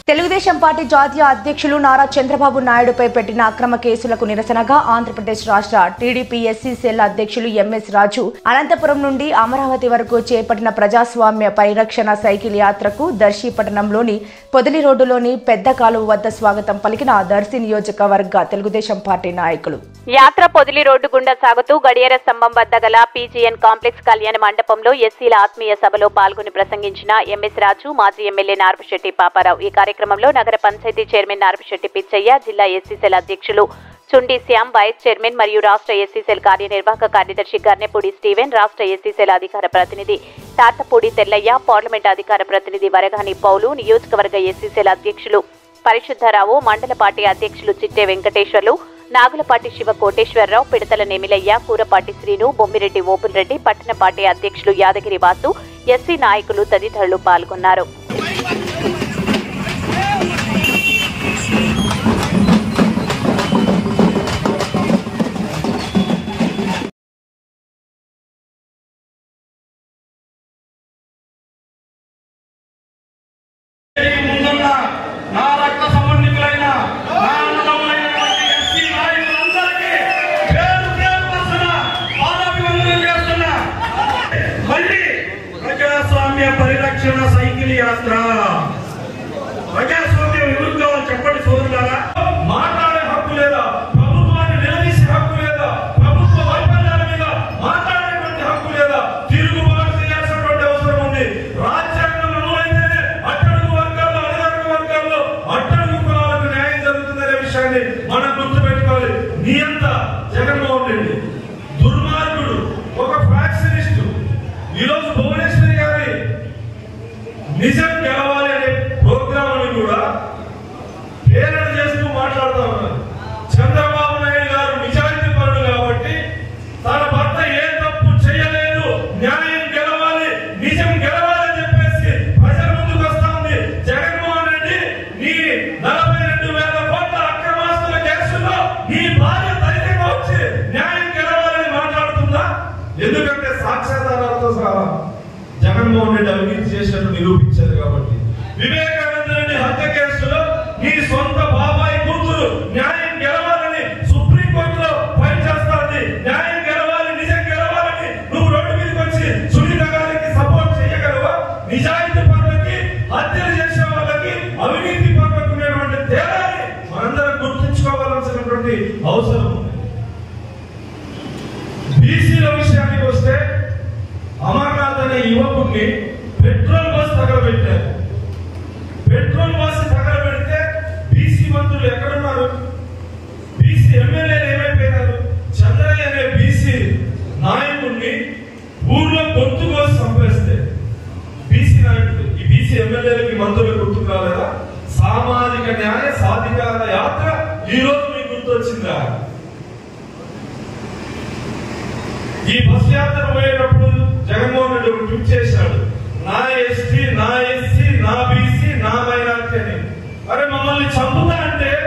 Telugu Desam party జాతీయ అధ్యక్షులు నారా చంద్రబాబు నాయుడుపై పెట్టిన అక్రమ కేసులకు నిరసనగా ఆంధ్రప్రదేశ్ రాష్ట్ర టీడీపీ ఎస్సీ సెల్ అధ్యక్షులు ఎంఎస్ రాజు అనంతపురం నుండి అమరావతి వరకు చేపట్టిన ప్రజాస్వామ్య పరిరక్షణ సైకిల్ యాత్రకు దర్శి పట్టణంలోని పొదిలి రోడ్డులోని పెద్ద కాలువ వద్ద స్వాగతం పలికిన దర్శి నియోజకవర్గ తెలుగుదేశం పార్టీ నాయకులు యాత్ర పొదిలి రోడ్డు గుండా సాగుతూ గడియార స్తంభం వద్ద గల పీజీఎన్ కాంప్లెక్స్ కళ్యాణ మండపంలో ఎస్సీల ఆత్మీయ సభలో పాల్గొని ప్రసంగించిన ఎంఎస్ రాజు మాజీ ఎమ్మెల్యే నార్పుశెట్టి పాపారావు ఈ కార్యక్రమంలో నగర పంచాయతీ చైర్మన్ నార్పుశెట్టి పిచ్చయ్య జిల్లా ఎస్సీసెల్ అధ్యక్షులు చుండి శ్యామ్ వైస్ చైర్మన్ మరియు రాష్ట్ర ఎస్సీసెల్ కార్యనిర్వాహక కార్యదర్శి గర్నెపూడి స్టీవెన్ రాష్ట్ర ఎస్సీసెల్ అధికార ప్రతినిధి తాతపూడి తెల్లయ్య పార్లమెంట్ అధికార ప్రతినిధి వరగాని పౌలు నియోజకవర్గ ఎస్సీసెల్ అధ్యక్షులు పరిశుద్ధరావు మండల పార్టీ అధ్యక్షులు చిట్టే వెంకటేశ్వర్లు నాగులపాటి శివ కోటేశ్వరరావు పిడతల నెమిలయ్య కూరపాటి శ్రీను బొమ్మిరెడ్డి ఓపులరెడ్డి పట్టణ పార్టీ అధ్యక్షులు యాదగిరి వాసు ఎస్సీ నాయకులు తదితరులు పాల్గొన్నారు ముందున్న నా రక్త సంబంధికులైన నా అన్నదమ్ములైనటువంటి ఎస్సీ నాయకులందరికీ పేరు పేరు వరుసన పాదాభివందనం చేస్తున్నా. మళ్ళీ ప్రజాస్వామ్య పరిరక్షణ సైకిల్ యాత్ర ప్రజాస్వామ్యం ఎవరికి కావాలి చెప్పండి సోదరులారా మాట్లాడే హక్కు లేదా ప్రభుత్వాన్ని నిలదీసే హక్కు లేదా ప్రభుత్వ వైఫల్యాల మీద మాట్లాడేటువంటి హక్కు లేదా తిరుగుబాటు చేయాల్సినటువంటి అవసరం ఉంది రాజ్యాంగం అమలైతేనే అట్టడుగు వర్గాల్లో అణగారిన వర్గాల్లో అట్టడుగు కులాలకు న్యాయం జరుగుతుందనే విషయాన్ని మనం గుర్తుపెట్టుకోవాలి నీ అంత జగన్మోహన్ రెడ్డి దుర్మార్గుడు ఒక ఫ్యాక్షనిస్టు ఈరోజు భువనేశ్వరి గారి నిజం గెలవాలి అనే ప్రోగ్రామ్ అని కూడా ప్రేరణ చేస్తూ మాట్లాడుతూ ఉన్నారు చంద్రబాబు నాయుడు గారు నిజాయితీ పరుడు కాబట్టి తన భర్త ఏ తప్పు చేయలేదు న్యాయం గెలవాలి నిజం గెలవాలని చెప్పేసి ప్రజల ముందుకు వస్తా ఉంది జగన్మోహన్ రెడ్డి నీ నలభై రెండు వేల కోట్ల అక్రమాస్తుల కేసుల్లో నీ భార్య ధైర్యంగా వచ్చి న్యాయం గెలవాలని మాట్లాడుతుందా ఎందుకంటే సాక్ష్యాధారాలతో సహా జగన్మోహన్ రెడ్డి అవినీతి చేసినట్టు నిరూపించారు కాబట్టి వివేకానంద రెడ్డి హత్య కేసులో నీ సొంత బాబాయ్ కూతురు న్యాయం గెలవాలని సుప్రీంకోర్టులో ఫైట్ చేస్తాంది న్యాయం గెలవాలి నిజం గెలవాలని నువ్వు రోడ్డు మీదకి వచ్చి సునీత గారికి సపోర్ట్ చేయగలవా నిజాయితీ పనులకి హత్యలు చేసే వాళ్ళకి అవినీతి పనులకు ఉండేటువంటి తేడాని మనందరం గుర్తుంచుకోవాల్సినటువంటి అవసరం ఉంది బీసీల విషయానికి వస్తే అమర్నాథ్ అనే యువకుడిని పెట్రోల్ బస్ తగలబెట్టారు పెట్రోల్ బస్ తగలబెడితే బీసీ మంత్రులు ఎక్కడున్నారు బీసీ ఎమ్మెల్యేలు ఏమైపోయినారు చంద్రయ్య అనే బీసీ నాయకుడిని ఊర్లో గొంతు కోసి చంపేస్తే బీసీ నాయకుడు ఈ బీసీ ఎమ్మెల్యేలకి మంత్రులు గుర్తు కాలేదా సామాజిక న్యాయ సాధికార యాత్ర ఈ రోజు మీకు గుర్తొచ్చిందా ఈ బస్ యాత్ర పోయేటప్పుడు జగన్మోహన్ రెడ్డి ఒక ట్వీట్ చేశాడు నా ఎస్టీ నా ఎస్సీ నా బీసీ నా మైనార్టీ అని అరే మమ్మల్ని చంపుతా అంటే